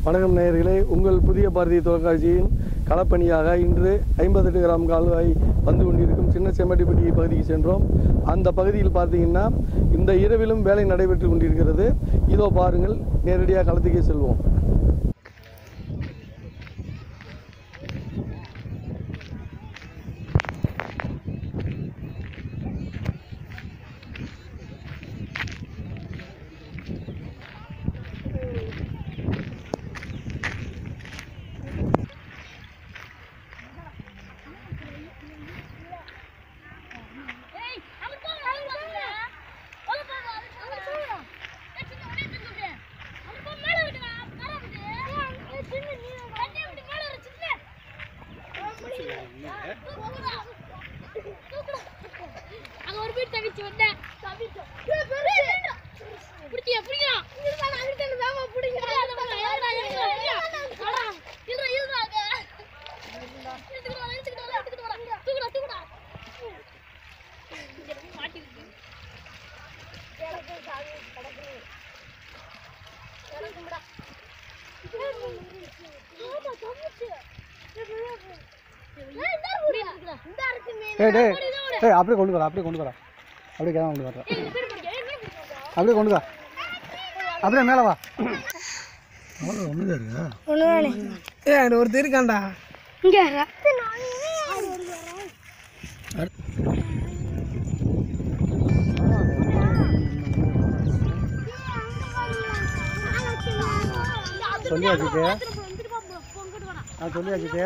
வணக்கம் நேயர்களே உங்கள் புதிய பாரதிய தொலைக்காட்சியின் களப்பணியாக இன்று ஐம்பத்தெட்டு கிராம் கால்வாய் வந்து கொண்டிருக்கும் சின்ன செம்மட்டிப்பட்டி பகுதிக்கு சென்றோம் அந்த பகுதியில் பார்த்தீங்கன்னா இந்த இரவிலும் வேலை நடைபெற்று கொண்டிருக்கிறது இதோ பாருங்கள் நேரடியாக களத்துக்கே செல்வோம் ஏய் அங்க போங்க அங்க போங்க போங்க போங்க அங்க போங்க ஏய் சின்ன ஒரே சின்ன பே அங்க போ மேல விடுங்க கர விடு ஏய் சின்ன நீ கண்ணே விடு மேல இரு சின்ன தூக்குடா. தூக்குடா. அங்க ஒரு பீட் தவிச்சு வந்தேன் தவிச்சு புடிச்சியா புடியா இருடா நான் அங்கிட்ட வேமா புடிங்க இருடா இருடா இருடா இருடா இருடா அங்க எடுத்துட்டு வா எடுத்துட்டு வா எடுத்துட்டு வா தூக்குடா தூக்குடா மாட்டிருக்கு ஏய் டேய் ஏய் அப்படியே கொண்டு வரா அப்படியே கொண்டு வரா அப்படியே கேமரா கொண்டு வரா அப்படியே கொண்டு வா அப்படியே மேலே வா ஒன்று இருக்கா ஏ அங்க ஒருத்தர் இருக்கான்டா இங்க சொல்லியாச்சுட்டு நான் சொல்லியாச்சுட்டு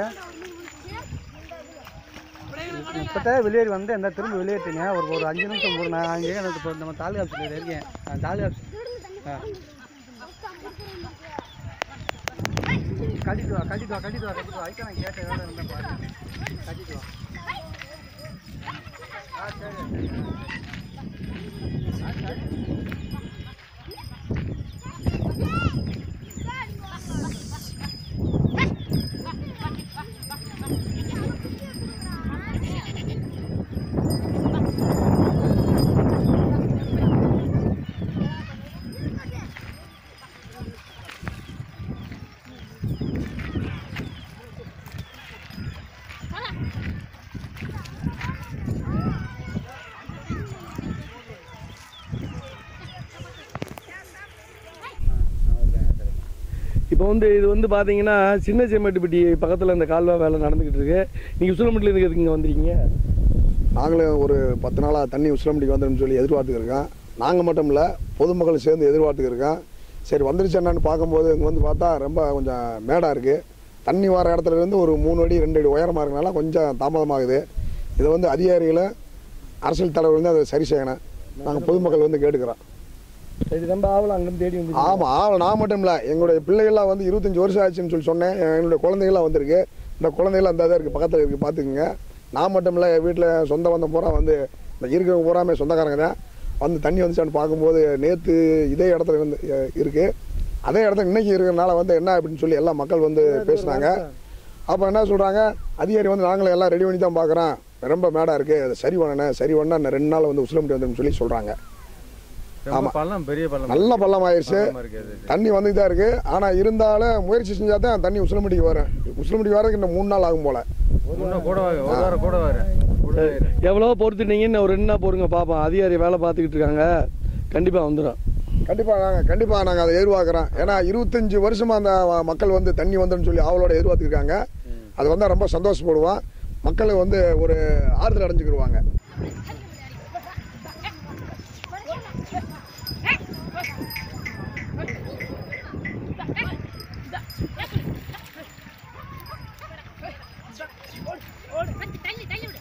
இப்போத்தே வெளியேறி வந்து என்ன திரும்ப வெளியேற்றினே ஒரு ஒரு அஞ்சு நிமிஷம் ஒரு நான் அங்கே எனக்கு இப்போ நம்ம தாலுகா ஆஃபீஸில் இருக்கேன் நான் தாலுகா ஆஃபீஸ் ஆ கட்டிட்டு வா கட்டிட்டு வா கட்டிட்டு வா கட்டிட்டு வா ஐக்கா நான் கேட்டேன் வேலை இருந்தால் பாரு கட்டிட்டு வா ஆ சரி இப்போ வந்து இது வந்து பார்த்தீங்கன்னா சின்ன செம்மட்டுப்பட்டி பக்கத்தில் இந்த கால்வாய் வேலை நடந்துக்கிட்டு இருக்கு நீங்கள் உசிலம்பட்டியில் இருக்கிறதுக்கு இங்கே வந்துருக்கீங்க நாங்களும் ஒரு பத்து நாளாக தண்ணி உசிலம்படிக்கு வந்துடும் சொல்லி எதிர்பார்த்துக்கு இருக்கோம் நாங்கள் மட்டும் இல்லை பொதுமக்கள் சேர்ந்து எதிர்பார்த்துக்கு இருக்கோம் சரி வந்துருச்சு என்னன்னு பார்க்கும்போது இங்கே வந்து பார்த்தா ரொம்ப கொஞ்சம் மேடாக இருக்குது தண்ணி வர இடத்துல இருந்து ஒரு மூணு அடி ரெண்டு அடி உயரமாக இருக்கனால கொஞ்சம் தாமதமாகுது இதை வந்து அதிகாரிகளும் அரசியல் தலைவர் வந்து அதை சரி செய்யணும் நாங்கள் பொதுமக்கள் வந்து கேட்டுக்கிறோம் இது ரொம்ப ஆவலம் அங்கேருந்து தேடி வந்து ஆமாம் ஆமாம் நான் மட்டும் இல்லை எங்களுடைய பிள்ளைகள்லாம் வந்து இருபத்தஞ்சி வருஷம் ஆச்சுன்னு சொல்லி சொன்னேன் என்னுடைய குழந்தைகள்லாம் வந்திருக்கு இந்த குழந்தைகள்லாம் அந்த இருக்குது பக்கத்தில் இருக்குது பார்த்துக்குங்க நான் மட்டும் இல்லை என் வீட்டில் சொந்த பந்தம் பூரா வந்து இந்த இருக்கிறவங்க பூராமே சொந்தக்காரங்க தான் வந்து தண்ணி வந்துச்சான்னு பார்க்கும்போது நேற்று இதே இடத்துல வந்து அஹ், இருக்கு அதே இடத்துல இன்னைக்கு இருக்கிறனால வந்து என்ன அப்படின்னு சொல்லி எல்லா மக்கள் வந்து பேசுனாங்க அப்போ என்ன சொல்கிறாங்க அதிகாரி வந்து நாங்களும் எல்லாம் ரெடி பண்ணி தான் பார்க்குறோம் ரொம்ப மேடாக இருக்குது அதை சரி பண்ணணும் சரி பண்ணால் இன்னும் ரெண்டு நாள் வந்து உசிலம்பட்டி வந்துடும் சொல்லி சொல்கிறாங்க ரொம்ப பள்ளம் பெரிய பள்ளம் நல்ல பள்ளம் ஆயிடுச்சு பள்ளமா இருக்கு அது. தண்ணி வந்துட்டு தான் இருக்கு ஆனா இருந்தாலும் முயற்சி செஞ்சா தான் தண்ணி உசிலம்படிக்கு வரும் உசிலம்படி வரதுக்கு இன்னும் மூணு நாள் ஆகும் போல இன்னும் கூட வாங்க ஒரு வாரம் கூட வர எவ்வளோ பொறுத்துட்டீங்கன்னு ஒரு ரெண்டு நாள் பொறுங்க பார்ப்போம் அதிகாரி வேலை பார்த்துக்கிட்டு இருக்காங்க கண்டிப்பாக வந்துடும் கண்டிப்பா நாங்க கண்டிப்பா நாங்க அதை எதிர்பார்க்கிறோம் ஏன்னா இருபத்தஞ்சு வருஷமா அந்த மக்கள் வந்து தண்ணி வந்துன்னு சொல்லி அவளோட எதிர்பார்த்துருக்காங்க அது வந்தா ரொம்ப சந்தோஷப்படுவோம் மக்கள் வந்து ஒரு ஆறுதல் அடைஞ்சுக்கிடுவாங்க தள்ளி தள்ளி விடு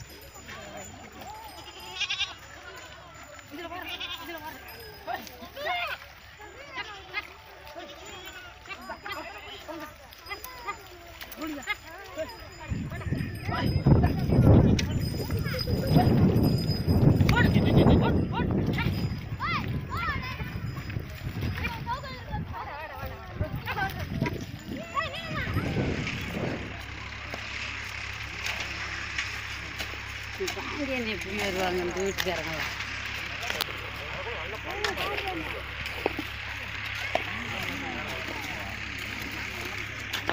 இங்கே எப்படி வருவாங்க இந்த வீட்டுக்காரங்களா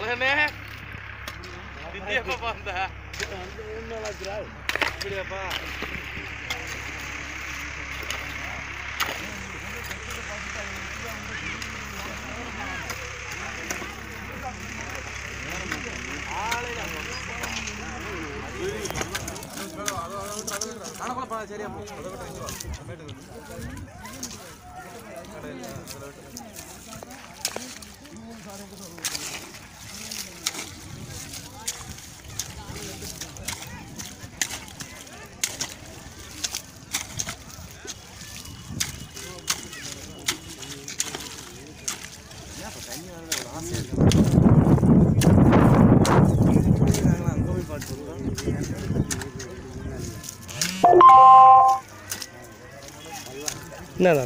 என்னடா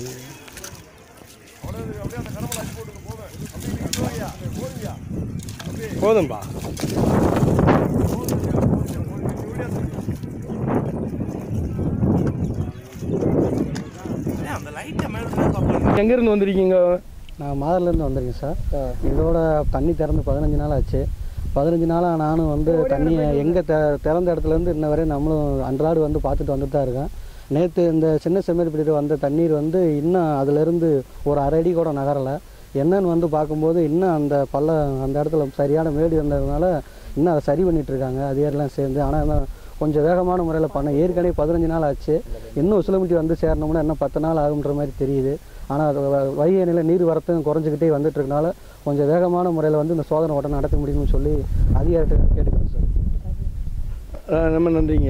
போதும்பா எங்க இருந்து வந்திருக்கீங்க நான் மாதர்லேருந்து வந்திருக்கேன் சார் இதோட தண்ணி திறந்து பதினஞ்சு நாள் ஆச்சு பதினஞ்சு நாளாக நானும் வந்து தண்ணியை எங்கே த திறந்த இடத்துலேருந்து இன்ன வரையும் நம்மளும் அன்றாடு வந்து பார்த்துட்டு வந்துட்டு தான் இருக்கேன் நேற்று இந்த சின்ன செம்மறிப்பிடிட்டு வந்த தண்ணீர் வந்து இன்னும் அதுலேருந்து ஒரு அரை அடி கூட நகரலை என்னன்னு வந்து பார்க்கும்போது இன்னும் அந்த பள்ளம் அந்த இடத்துல சரியான மேடு இருந்ததுனால இன்னும் அதை சரி பண்ணிட்டு இருக்காங்க அதிகாரிலாம் சேர்ந்து ஆனால் கொஞ்சம் வேகமான முறையில் பண்ண ஏற்கனவே பதினஞ்சு நாள் ஆச்சு இன்னும் உசிலமுட்டி வந்து சேரணும்னா இன்னும் பத்து நாள் ஆகுன்ற மாதிரி தெரியுது ஆனால் அது வ- வைகை நிலை நீர் வரத்தும் குறைஞ்சிக்கிட்டே வந்துட்டு இருக்கனால கொஞ்சம் வேகமான முறையில் வந்து இந்த சோதனை ஓட்டம் நடத்த முடியும்னு சொல்லி அதிகாரிகிட்ட கேட்டுக்கிறேன் சார் ஆ, ரொம்ப நன்றிங்க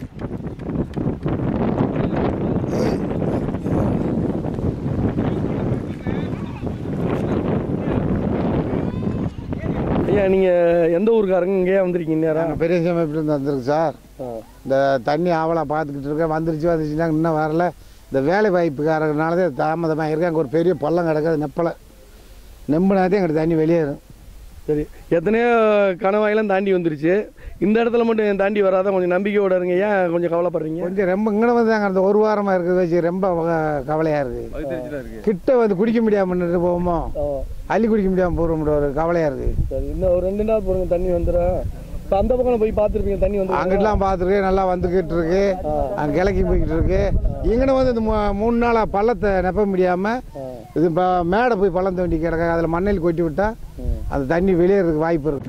ஐயா நீங்கள் எந்த ஊருக்காரங்க இங்கேயே வந்திருக்கீங்க நேரா நாங்கள் பெரிய சமைப்பிலேருந்து வந்திருக்கு சார் இந்த தண்ணி ஆவலாக பார்த்துக்கிட்டு இருக்கேன் வந்துருச்சு வந்துச்சுன்னா இன்னும் வரல இந்த வேலை வாய்ப்புக்காரனால தான் தாமதமாக இருக்கு அங்கே ஒரு பெரிய பள்ளம் கிடக்குது நெப்பலை நெம்புனாதே எங்கிட்ட தண்ணி வெளியேறும் சரி எத்தனையோ கணவாயெல்லாம் தாண்டி வந்துருச்சு இந்த இடத்துல மட்டும் ஏன் தாண்டி வராத கொஞ்சம் நம்பிக்கையோட இருங்க ஏன் கொஞ்சம் கவலைப்படுறீங்க கொஞ்சம் ரொம்ப இங்கே வந்து அங்கே அந்த ஒரு வாரமாக இருக்கிறத வச்சு ரொம்ப கவலையாக இருக்குது வயிற்றுச்சலாக இருக்கு கிட்ட வந்து குடிக்க முடியாமல் நின்றுட்டு போவோமோ ஆ, அள்ளி குடிக்க முடியாமல் போகிற ஒரு கவலையாக இருக்குது சரி இன்னும் ஒரு ரெண்டு நாள் போடுங்க தண்ணி வந்துடும் இப்போ அந்த பக்கம் போய் பார்த்துருப்பீங்க தண்ணி வந்து அங்கிட்டலாம் பார்த்துருக்கு நல்லா வந்துக்கிட்டு இருக்கு அங்கே கிளக்கி போய்கிட்டு இருக்கு இங்கன வந்து இந்த மூ- மூணு நாளாக பள்ளத்தை நெப்ப முடியாமல் இது இப்போ மேடை போய் பள்ளம் தோண்டி கிடக்க அதில் மண்ணில் கொட்டி விட்டா அந்த தண்ணி வெளியேறதுக்கு வாய்ப்பு இருக்கு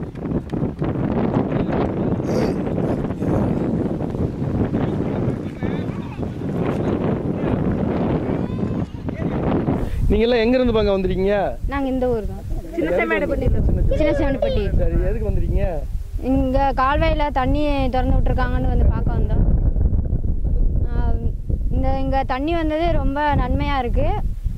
நீங்களாம் எங்கேருந்து பாங்க வந்திருக்கீங்க நாங்கள் இந்த ஊர் தான் சின்ன சேமடிப்பட்டி சரி எதுக்கு வந்திருக்கீங்க இங்கே கால்வாயில் தண்ணி திறந்து விட்ருக்காங்கன்னு வந்து பார்க்க வந்தோம் ஆஹ் இந்த இங்கே தண்ணி வந்தது ரொம்ப நன்மையாக இருக்குது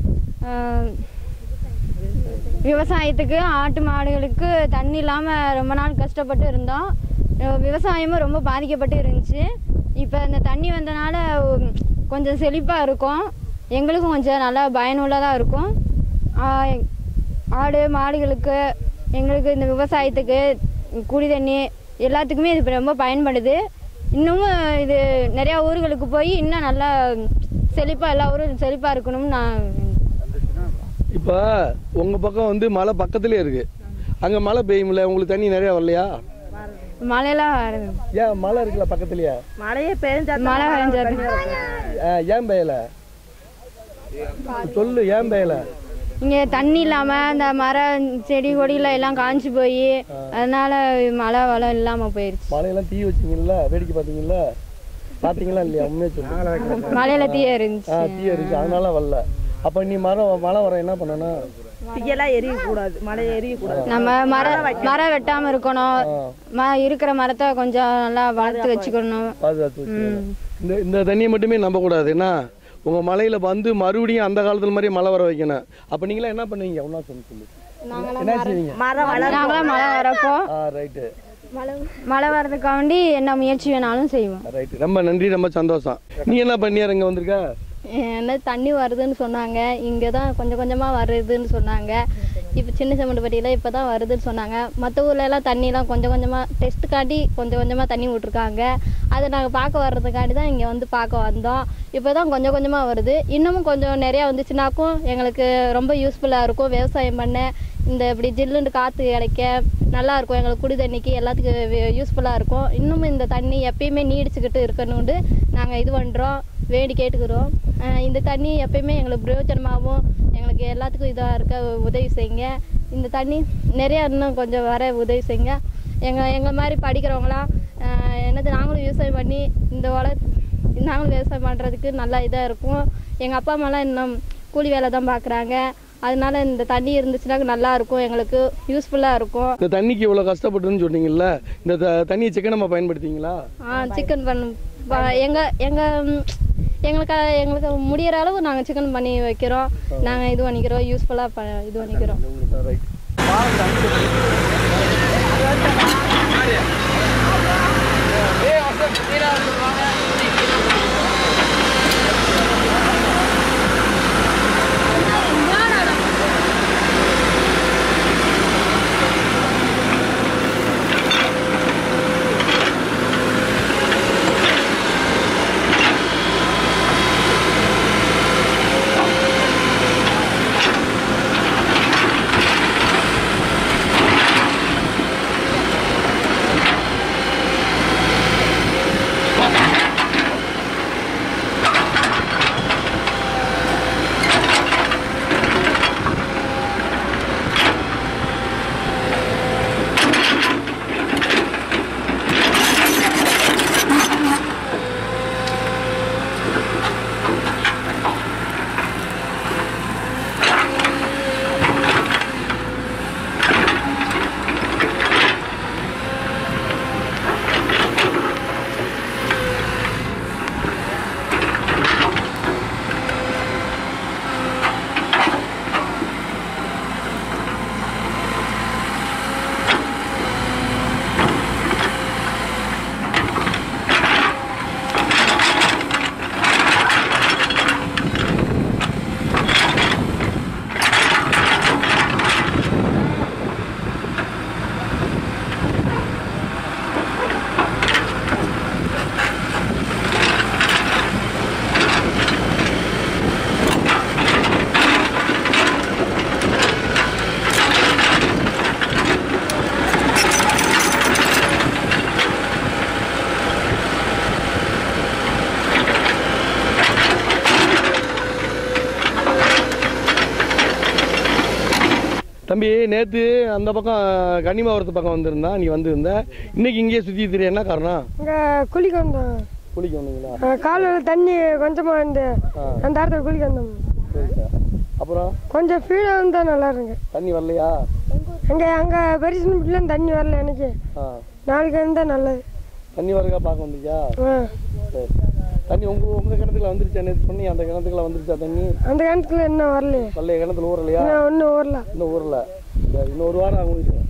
விவசாயத்துக்கு ஆட்டு மாடுகளுக்கு தண்ணி இல்லாமல் ரொம்ப நாள் கஷ்டப்பட்டு இருந்தோம் அஹ் விவசாயமும் ரொம்ப பாதிக்கப்பட்டு இருந்துச்சு இப்போ இந்த தண்ணி வந்தனால உம், கொஞ்சம் செழிப்பாக இருக்கும் எங்களுக்கும் கொஞ்சம் நல்லா பயனுள்ளதாக இருக்கும் ஆஹ் ஆடு மாடுகளுக்கு எங்களுக்கு இந்த விவசாயத்துக்கு குடி தண்ணி எல்லாத்துக்குமே இது இப்ப ரொம்ப பயன்படுது இன்னமும் இது நிறையா ஊர்களுக்கு போய் இன்னும் நல்லா செழிப்பாக எல்லா ஊரும் செழிப்பாக இருக்கணும்னு நான் இப்போ உங்கள் பக்கம் வந்து மலை பக்கத்துலேயே இருக்கு அங்கே மழை பெய்யும்ல உங்களுக்கு தண்ணி நிறையா வரலையா மழையெல்லாம் வருது ஏன் மலை இருக்குல்ல பக்கத்துலயே மழையே பெஞ்சா மழை பெஞ்சாது ஆ, ஏன் பெய்யல சொல்லு ஏன் பெய்யல இங்கே தண்ணி இல்லாமல் இந்த மரம் செடி கொடியில் எல்லாம் காஞ்சி போய் அதனால மழை வளம் இல்லாமல் போயிடுச்சு மலையெல்லாம் தீ வச்சிங்கல்ல வேடிக்கை பார்த்தீங்கல்ல பார்த்தீங்களா இல்லையா உண்மையை சொல்லு மழையில தீய இருந்துச்சு ஆ தீ இருக்கு அதனால வரல அப்போ நீ மரம் மழை வர என்ன பண்ணணும் தீயெல்லாம் எரியக்கூடாது மழை எரியக்கூடாது நம்ம மரம் மரம் வெட்டாமல் இருக்கணும் ம இருக்கிற மரத்தை கொஞ்சம் நல்லா வளர்த்து வச்சுக்கணும் பாதுகாத்து வச்சுக்கணும் இந்த இந்த தண்ணியை மட்டுமே நம்பக்கூடாது என்ன உங்கள் மலையில் வந்து மறுபடியும் அந்த காலத்துல மாதிரி மழை வர வைக்கணும் அப்போ நீங்களாம் என்ன பண்ணுவீங்க ஒன்றா சொல்லி சொல்லு என்ன செய்வீங்க மரம் வளர நாங்களாம் மழை வரப்போ ஆ ரைட்டு மழை வர்றதுக்காண்டி என்ன முயற்சி வேணாலும் செய்வோம் ரைட்டு ரொம்ப நன்றி ரொம்ப சந்தோஷம் நீ என்ன பண்ணியார் இங்கே வந்திருக்க என்ன தண்ணி வருதுன்னு சொன்னாங்க இங்கே தான் கொஞ்சம் கொஞ்சமாக வருதுன்னு சொன்னாங்க இப்போ சின்ன செம்மண்டுப்பட்டியில் இப்போ தான் வருதுன்னு சொன்னாங்க மற்ற ஊர்ல எல்லாம் தண்ணிலாம் கொஞ்சம் கொஞ்சமாக டெஸ்ட் காட்டி கொஞ்சம் கொஞ்சமாக தண்ணி விட்ருக்காங்க அதை நாங்கள் பார்க்க வர்றதுக்காண்டி தான் இங்கே வந்து பார்க்க வந்தோம் இப்போ தான் கொஞ்சம் கொஞ்சமாக வருது இன்னமும் கொஞ்சம் நிறையா வந்துச்சுனாக்கும் எங்களுக்கு ரொம்ப யூஸ்ஃபுல்லாக இருக்கும் விவசாயம் பண்ண இந்த இப்படி ஜில்லுன்னு காற்று கிடைக்க நல்லா இருக்கும் எங்களுக்கு குடி தண்ணிக்கு எல்லாத்துக்கும் யூஸ்ஃபுல்லாக இருக்கும் இன்னும் இந்த தண்ணி எப்பயுமே நீடிச்சுக்கிட்டு இருக்கணும்னு நாங்கள் இது பண்ணுறோம் வேண்டி கேட்டுக்கிறோம் அஹ் இந்த தண்ணி எப்பயுமே எங்களுக்கு பிரயோஜனமாகவும் எங்களுக்கு எல்லாத்துக்கும் இதாக இருக்க உதவி செய்யுங்க இந்த தண்ணி நிறையா இன்னும் கொஞ்சம் வர உதவி செய்யுங்க எங்கள் எங்கள் மாதிரி படிக்கிறவங்களாம் அஹ் என்னது நாங்களும் விவசாயம் பண்ணி இந்த உல நாங்களும் விவசாயம் பண்ணுறதுக்கு நல்லா இதாக இருக்கும் எங்கள் அப்பா அம்மாலாம் இன்னும் கூலி வேலை தான் பார்க்குறாங்க அதனால இந்த தண்ணி இருந்துச்சுன்னா நல்லா இருக்கும் எங்களுக்கு யூஸ்ஃபுல்லாக இருக்கும் இந்த தண்ணிக்கு இவ்வளோ கஷ்டப்பட்டுன்னு சொன்னீங்கல்ல இந்த த- தண்ணியை சிக்கனமாக பயன்படுத்திங்களா ஆ சிக்கன் பண்ண எங்கள் எங்கள் எங்களுக்கு எங்களுக்கு முடியிற அளவு நாங்கள் சிக்கன் பண்ணி வைக்கிறோம் நாங்கள் இது பண்ணிக்கிறோம் யூஸ்ஃபுல்லாக ப இது பண்ணிக்கிறோம் ரைட் தம்பி நேற்று அந்த பக்கம் கன்னிமாவரத்து பக்கம் வந்திருந்தான் நீ வந்திருந்த இன்னைக்கு இங்கேயே சுற்றி திரிய என்ன காரணம் இங்கே குளிக்க வந்தோம் குளிக்க வந்தீங்களா அஹ் காலையில் தண்ணி கொஞ்சமாக இருந்து ஆ. அந்த இடத்துல குளிக்க வந்தோம் சரி சார் அப்புறம் கொஞ்சம் ஃபீலாக இருந்தால் நல்லா இருங்க தண்ணி வரலையா அங்கே அங்கே பெரிசனப்பட்டிலாம் தண்ணி வரல எனக்கு ஆ நாளைக்கு இருந்தால் நல்லது தண்ணி வரக்கா பார்க்க வந்தியா ஆ சரி தண்ணி உங்கள் உங்கள் கிணத்துல வந்துருச்சா நேற்று சொன்னி அந்த கிணத்துக்குள்ள வந்துருச்சா தண்ணி அந்த கிணத்துல இன்னும் வரலையே பள்ளைய கிணத்துல ஊறலையா இன்னும் ஒன்றும் வரல இன்னும் ஊறல சரி இன்னும் ஒரு வாரம் ஆகும் இது.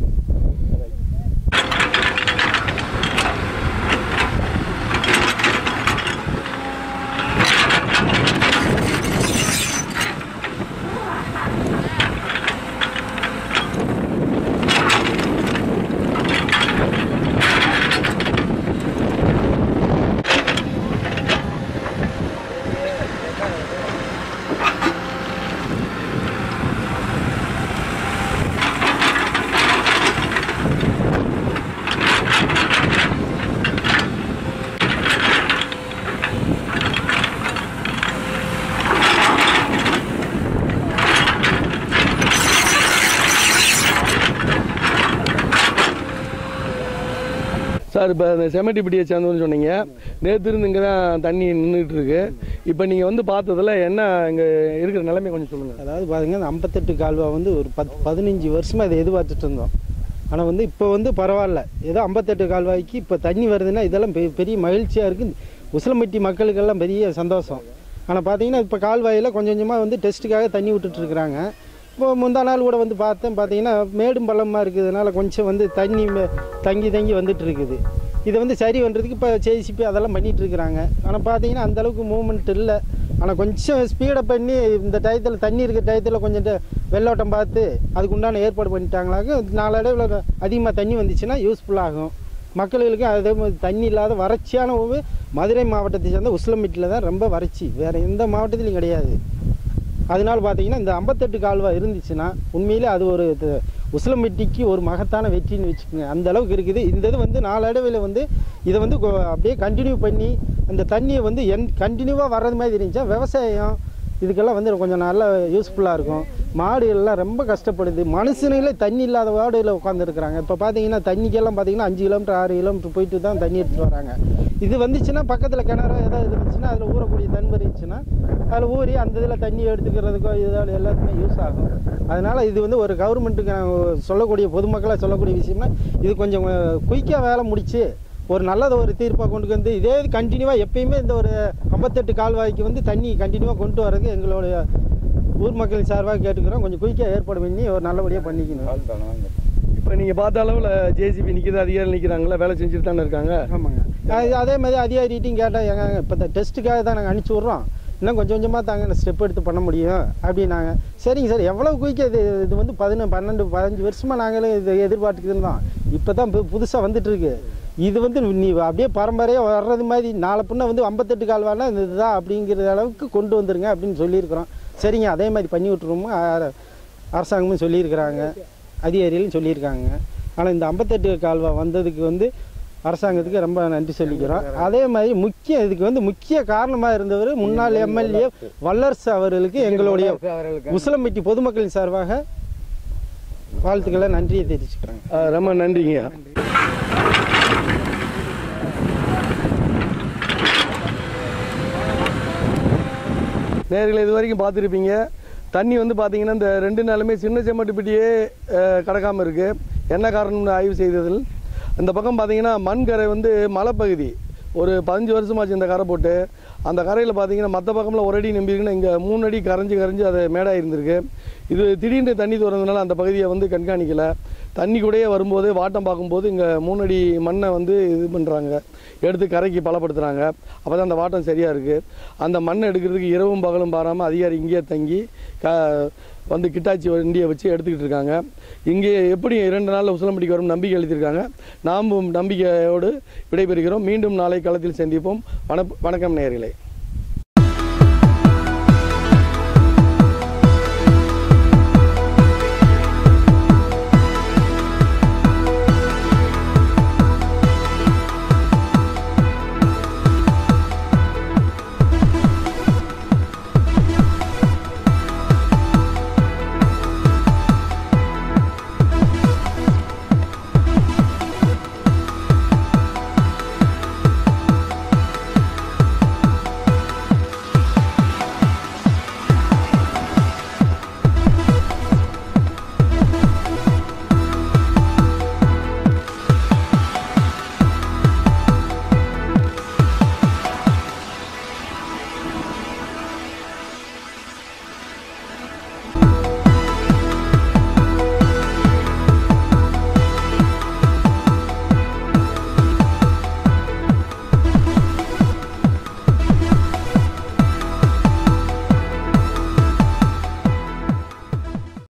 சார் இப்போ இந்த செமட்டிப்பட்டியை சேர்ந்தோன்னு சொன்னீங்க நேற்று இருந்து இங்கே தான் தண்ணி நின்றுட்டு இருக்கு இப்போ நீங்கள் வந்து பார்த்ததுல என்ன இங்கே இருக்கிற நிலைமை கொஞ்சம் சொல்லுங்கள் அதாவது பாருங்க இந்த ஐம்பத்தெட்டு கால்வா வந்து ஒரு பத் பதினஞ்சு வருஷமாக இதை எதிர்பார்த்துட்டு இருந்தோம் ஆனால் வந்து இப்போ வந்து பரவாயில்ல ஏதோ ஐம்பத்தெட்டு கால்வாய்க்கு இப்போ தண்ணி வருதுன்னா இதெல்லாம் பெ- பெரிய மகிழ்ச்சியாக இருக்குது உசிலம்பட்டி மக்களுக்கெல்லாம் பெரிய சந்தோஷம் ஆனால் பார்த்தீங்கன்னா இப்போ கால்வாயில் கொஞ்சம் கொஞ்சமாக வந்து டெஸ்ட்டுக்காக தண்ணி விட்டுட்டு இருக்கிறாங்க இப்போ முந்தா நாள் கூட வந்து பார்த்தேன் பார்த்தீங்கன்னா மேடும் பள்ளமாக இருக்கிறதுனால கொஞ்சம் வந்து தண்ணி மே- தங்கி தங்கி வந்துட்டு இருக்குது இதை வந்து சரி பண்ணுறதுக்கு இப்போ ஜேசிபி அதெல்லாம் பண்ணிட்டு இருக்கிறாங்க ஆனால் பார்த்தீங்கன்னா அந்த அளவுக்கு மூவ்மெண்ட் இல்லை ஆனால் கொஞ்சம் ஸ்பீடப் பண்ணி இந்த டயத்தில் தண்ணி இருக்கிற டயத்தில் கொஞ்சம் ட- வெள்ளோட்டம் பார்த்து அதுக்கு உண்டான ஏற்பாடு பண்ணிட்டாங்களாக்க நாளடைவில் அதிகமாக தண்ணி வந்துச்சுன்னா யூஸ்ஃபுல்லாகும் மக்களுக்கு அதே மாதிரி தண்ணி இல்லாத வறட்சியான ஒரு மதுரை மாவட்டத்தை சேர்ந்த உசிலம்பட்டியில் தான் ரொம்ப வறட்சி வேறு எந்த மாவட்டத்திலையும் கிடையாது அதனால பார்த்தீங்கன்னா இந்த ஐம்பத்தெட்டு கால்வாய் இருந்துச்சுன்னா உண்மையிலே அது ஒரு த- உசிலம்பட்டிக்கு ஒரு மகத்தான வெற்றின்னு வச்சுக்கோங்க அந்த அளவுக்கு இருக்குது இந்த இது வந்து நாளடைவில் வந்து இதை வந்து கொ- அப்படியே கண்டினியூ பண்ணி அந்த தண்ணியை வந்து என் கண்டினியூவாக வர்றது மாதிரி இருந்துச்சா விவசாயம் இதுக்கெல்லாம் வந்து கொஞ்சம் நல்லா யூஸ்ஃபுல்லாக இருக்கும் மாடு எல்லாம் ரொம்ப கஷ்டப்படுது மனுஷனிலே தண்ணி இல்லாத வார்டில் உட்காந்துருக்குறாங்க இப்போ பார்த்தீங்கன்னா தண்ணிக்கெல்லாம் பார்த்தீங்கன்னா அஞ்சு கிலோமீட்டர் ஆறு கிலோமீட்டர் போயிட்டு தான் தண்ணி எடுத்துகிட்டு வராங்க இது வந்துச்சுன்னா பக்கத்தில் கிணறோ ஏதாவது இருந்துச்சுன்னா அதில் ஊறக்கூடிய தண்ணி இருந்துச்சுன்னா அதில் ஊறி அந்த இதில் தண்ணி எடுத்துக்கிறதுக்கோ இதால் எல்லாத்துக்குமே யூஸ் ஆகும் அதனால் இது வந்து ஒரு கவர்மெண்ட்டுக்கு நான் சொல்லக்கூடிய பொதுமக்களாக சொல்லக்கூடிய விஷயம்னா இது கொஞ்சம் குயிக்காக வேலை முடிச்சு ஒரு நல்லத ஒரு தீர்ப்பாக கொண்டு வந்து இதே கண்டினியூவாக எப்பயுமே இந்த ஒரு ஐம்பத்தெட்டு கால்வாய்க்கு வந்து தண்ணி கண்டினியூவாக கொண்டு வரதுக்கு எங்களுடைய ஊர் மக்கள் சார்பாக கேட்டுக்கிறோம் கொஞ்சம் குயிக்காக ஏற்பாடு பண்ணி ஒரு நல்லபடியாக பண்ணிக்கணும் இப்போ நீங்கள் பார்த்த அளவில் ஜேசிபி நிற்கிது அதிகாரிகள் நிற்கிறாங்களா வேலை செஞ்சுட்டு தானே இருக்காங்க ஆமாங்க அது அதே மாதிரி அதிகாரிகிட்டையும் கேட்டால் எங்க இப்போ இந்த டெஸ்ட்டுக்காக தான் நாங்கள் அனுப்பிச்சி விட்றோம் இன்னும் கொஞ்சம் கொஞ்சமாக தாங்க ஸ்டெப் எடுத்து பண்ண முடியும் அப்படின்னாங்க சரிங்க சார் எவ்வளோ குயிக்காக இது இது வந்து பதினொன்று பன்னெண்டு பதினஞ்சு வருஷமாக நாங்களும் இது எதிர்பார்த்துக்கிட்டு இருந்தோம் இப்போ தான் புதுசாக வந்துட்டு இருக்கு இது வந்து நீ அப்படியே பரம்பரையாக வர்றது மாதிரி நாளை பின்ன வந்து ஐம்பத்தெட்டு கால்வானா இந்த இதுதான் அப்படிங்கிற அளவுக்கு கொண்டு வந்துருங்க அப்படின்னு சொல்லியிருக்கிறோம் சரிங்க அதே மாதிரி பண்ணி விட்டுருவோம் அ- அரசாங்கமும் சொல்லியிருக்கிறாங்க அதிகாரிகளும் சொல்லியிருக்காங்க ஆனால் இந்த ஐம்பத்தெட்டு கால்வா வந்ததுக்கு வந்து அரசாங்கத்துக்கு ரொம்ப நன்றி சொல்லிக்கிறோம் அதே மாதிரி முக்கிய இதுக்கு வந்து முக்கிய காரணமாக இருந்தவர் முன்னாள் எம்எல்ஏ வல்லரசு அவர்களுக்கு எங்களுடைய உசிலம்பட்டி பொதுமக்களின் சார்பாக வாழ்த்துக்களை நன்றியை தெரிவிச்சுக்கிறேன் ஆ, ரொம்ப நன்றிங்க நேர்களை இது வரைக்கும் பார்த்துருப்பீங்க தண்ணி வந்து பார்த்தீங்கன்னா இந்த ரெண்டு நாளுமே சின்ன செம்மட்டுப்பட்டியே கடக்காமல் இருக்குது என்ன காரணம்னு ஆய்வு செய்ததில் இந்த பக்கம் பார்த்தீங்கன்னா மண் கரை வந்து மலைப்பகுதி ஒரு பதினஞ்சு வருஷமாச்சு இந்த கரை போட்டு அந்த கரையில் பார்த்தீங்கன்னா மற்ற பக்கமில் ஒரு அடி நம்பியிருக்குன்னா இங்கே மூணு அடி கரைஞ்சி கரைஞ்சி அது மேடாக இருந்திருக்கு இது திடீர்னு தண்ணி திறந்ததுனால அந்த பகுதியை வந்து கண்காணிக்கலை தண்ணி கூடயே வரும்போது வாட்டம் பார்க்கும்போது இங்கே மூணு அடி மண்ணை வந்து இது பண்ணுறாங்க எடுத்து கரைக்கு பலப்படுத்துகிறாங்க அப்போ தான் அந்த வாட்டம் சரியாக இருக்குது அந்த மண்ணை எடுக்கிறதுக்கு இரவும் பகலும் பாராமல் அதிகாரி இங்கேயே தங்கி க வந்து கிட்டாச்சி வண்டியை வச்சு எடுத்துக்கிட்டு இருக்காங்க இங்கே எப்படி இரண்டு நாளில் உசிலம்பட்டிக்கு வரும் நம்பிக்கை அளித்திருக்காங்க நாமும் நம்பிக்கையோடு விடைபெறுகிறோம் மீண்டும் நாளை களத்தில் சந்திப்போம் வண வணக்கம் நேயர்களே